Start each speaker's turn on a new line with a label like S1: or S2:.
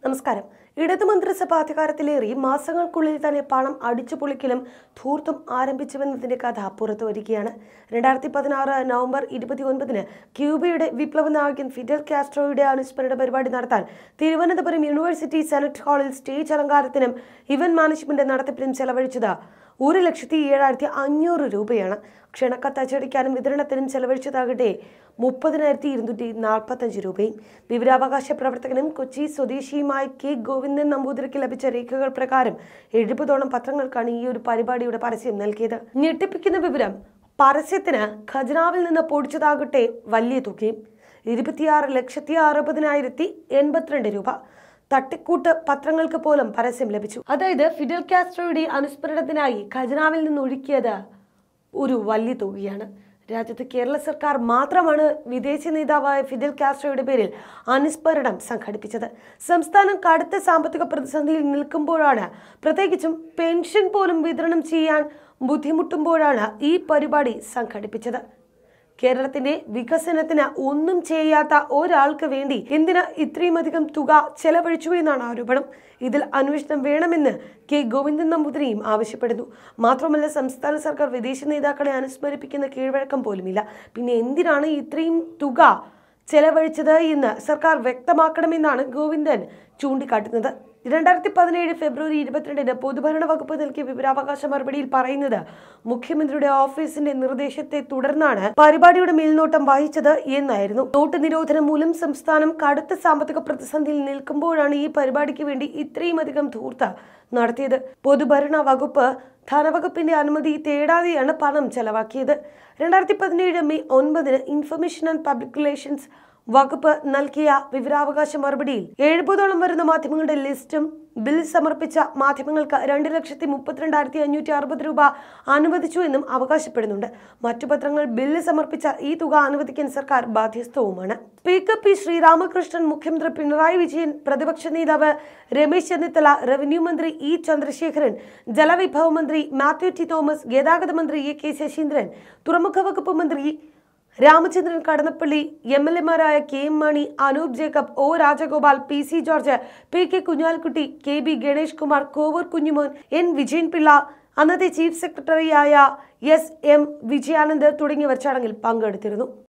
S1: നമസ്കാരം ഇടതു മന്ത്രിസഭ അധികാരത്തിലേറി മാസങ്ങൾക്കുള്ളിൽ തന്നെ പണം അടിച്ചു പൊളിക്കലും ധൂർത്തും ആരംഭിച്ചുവെന്നതിന്റെ കഥ പുറത്തു വരികയാണ് രണ്ടായിരത്തി പതിനാറ് നവംബർ ഇരുപത്തി ഒൻപതിന് ക്യൂബയുടെ വിപ്ലവ നായകൻ ഫിഡൽ കാസ്ട്രോയുടെ അനുസ്മരണ പരിപാടി നടത്താൻ തിരുവനന്തപുരം യൂണിവേഴ്സിറ്റി സെനറ്റ് ഹാളിൽ സ്റ്റേജ് അലങ്കാരത്തിനും ഇവന്റ് മാനേജ്മെന്റ് നടത്തിപ്പിനും ചെലവഴിച്ചത് ഒരു ലക്ഷത്തി ഏഴായിരത്തി അഞ്ഞൂറ് രൂപയാണ് ക്ഷണക്കത്ത് അച്ചടിക്കാനും വിതരണത്തിനും ചെലവഴിച്ചതാകട്ടെ മുപ്പതിനായിരത്തി ഇരുന്നൂറ്റി നാൽപ്പത്തഞ്ച് രൂപയും വിവരാവകാശ പ്രവർത്തകനും കൊച്ചി സ്വദേശിയുമായ കെ ഗോവിന്ദൻ നമ്പൂതിരിക്ക് ലഭിച്ച രേഖകൾ പ്രകാരം എഴുപതോളം പത്രങ്ങൾക്കാണ് ഈ ഒരു പരിപാടിയുടെ പരസ്യം നൽകിയത് ഞെട്ടിപ്പിക്കുന്ന വിവരം പരസ്യത്തിന് ഖജനാവിൽ നിന്ന് പൊടിച്ചതാകട്ടെ വലിയ തുകയും ഇരുപത്തിയാറ് ലക്ഷത്തി അറുപതിനായിരത്തി എൺപത്തിരണ്ട് രൂപ തട്ടിക്കൂട്ട് പത്രങ്ങൾക്ക് പോലും പരസ്യം ലഭിച്ചു അതായത് ഫിഡൽ കാസ്ട്രോയുടെ അനുസ്മരണത്തിനായി ഖജനാവിൽ നിന്ന് ഒഴുക്കിയത് ഒരു വലിയ തുകയാണ് രാജ്യത്ത് കേരള സർക്കാർ മാത്രമാണ് വിദേശ നേതാവായ ഫിദൽ കാസ്ട്രോയുടെ പേരിൽ അനുസ്മരണം സംഘടിപ്പിച്ചത് സംസ്ഥാനം കടുത്ത സാമ്പത്തിക പ്രതിസന്ധിയിൽ നിൽക്കുമ്പോഴാണ് പ്രത്യേകിച്ചും പെൻഷൻ പോലും വിതരണം ചെയ്യാൻ ബുദ്ധിമുട്ടുമ്പോഴാണ് ഈ പരിപാടി സംഘടിപ്പിച്ചത് കേരളത്തിന്റെ വികസനത്തിന് ഒന്നും ചെയ്യാത്ത ഒരാൾക്ക് വേണ്ടി എന്തിന് ഇത്രയും അധികം തുക ചെലവഴിച്ചു എന്നാണ് ആരോപണം ഇതിൽ അന്വേഷണം വേണമെന്ന് കെ ഗോവിന്ദൻ നമ്പൂതിരിയും ആവശ്യപ്പെടുന്നു മാത്രമല്ല സംസ്ഥാന സർക്കാർ വിദേശ നേതാക്കളെ അനുസ്മരിപ്പിക്കുന്ന കീഴ്വഴക്കം പോലുമില്ല പിന്നെ എന്തിനാണ് ഇത്രയും തുക ചെലവഴിച്ചത് എന്ന് സർക്കാർ വ്യക്തമാക്കണമെന്നാണ് ഗോവിന്ദൻ ചൂണ്ടിക്കാട്ടുന്നത് രണ്ടായിരത്തി പതിനേഴ് ഫെബ്രുവരി ഇരുപത്തിരണ്ടിന് പൊതുഭരണ വകുപ്പ് നൽകിയ വിവരാവകാശ മറുപടിയിൽ പറയുന്നത് മുഖ്യമന്ത്രിയുടെ ഓഫീസിന്റെ നിർദ്ദേശത്തെ തുടർന്നാണ് പരിപാടിയുടെ മേൽനോട്ടം വഹിച്ചത് എന്നായിരുന്നു നോട്ട് നിരോധനം മൂലം സംസ്ഥാനം കടുത്ത സാമ്പത്തിക പ്രതിസന്ധിയിൽ നിൽക്കുമ്പോഴാണ് ഈ പരിപാടിക്ക് വേണ്ടി ഇത്രയും അധികം ധൂർത്ത് നടത്തിയത് പൊതുഭരണ വകുപ്പ് ധനവകുപ്പിന്റെ അനുമതി തേടാതെയാണ് പണം ചെലവാക്കിയത് രണ്ടായിരത്തി പതിനേഴ് മെയ് ഒൻപതിന് ഇൻഫർമേഷൻ ആൻഡ് പബ്ലിക് റിലേഷൻസ് വകുപ്പ് നൽകിയ വിവരാവകാശ മറുപടിയിൽ എഴുപതോളം വരുന്ന മാധ്യമങ്ങളുടെ ലിസ്റ്റും ബിൽ സമർപ്പിച്ച മാധ്യമങ്ങൾക്ക് രണ്ട് ലക്ഷത്തി മുപ്പത്തിരണ്ടായിരത്തി അഞ്ഞൂറ്റി അറുപത് രൂപ അനുവദിച്ചു എന്നും അവകാശപ്പെടുന്നുണ്ട് മറ്റു പത്രങ്ങൾ ബില്ല് സമർപ്പിച്ച ഈ തുക അനുവദിക്കാൻ സർക്കാർ ബാധ്യസ്ഥവുമാണ് സ്പീക്കർ പി ശ്രീരാമകൃഷ്ണൻ മുഖ്യമന്ത്രി പിണറായി വിജയൻ പ്രതിപക്ഷ നേതാവ് രമേശ് ചെന്നിത്തല റവന്യൂ മന്ത്രി ഇ ചന്ദ്രശേഖരൻ ജലവിഭവ മന്ത്രി മാത്യു ടി തോമസ് ഗതാഗത മന്ത്രി എ കെ ശശീന്ദ്രൻ തുറമുഖ വകുപ്പ് മന്ത്രി രാമചന്ദ്രൻ കടന്നപ്പള്ളി എം എൽ എമാരായ K M Mani Anoop Jacob O Rajagopal P C George P K Kunhalikutty K B Ganesh Kumar Kovoor Kunjumon N Vijayan Pillai അന്നത്തെ ചീഫ് സെക്രട്ടറിയായ എസ് എം വിജയാനന്ദ് തുടങ്ങിയവർ ചടങ്ങിൽ പങ്കെടുത്തിരുന്നു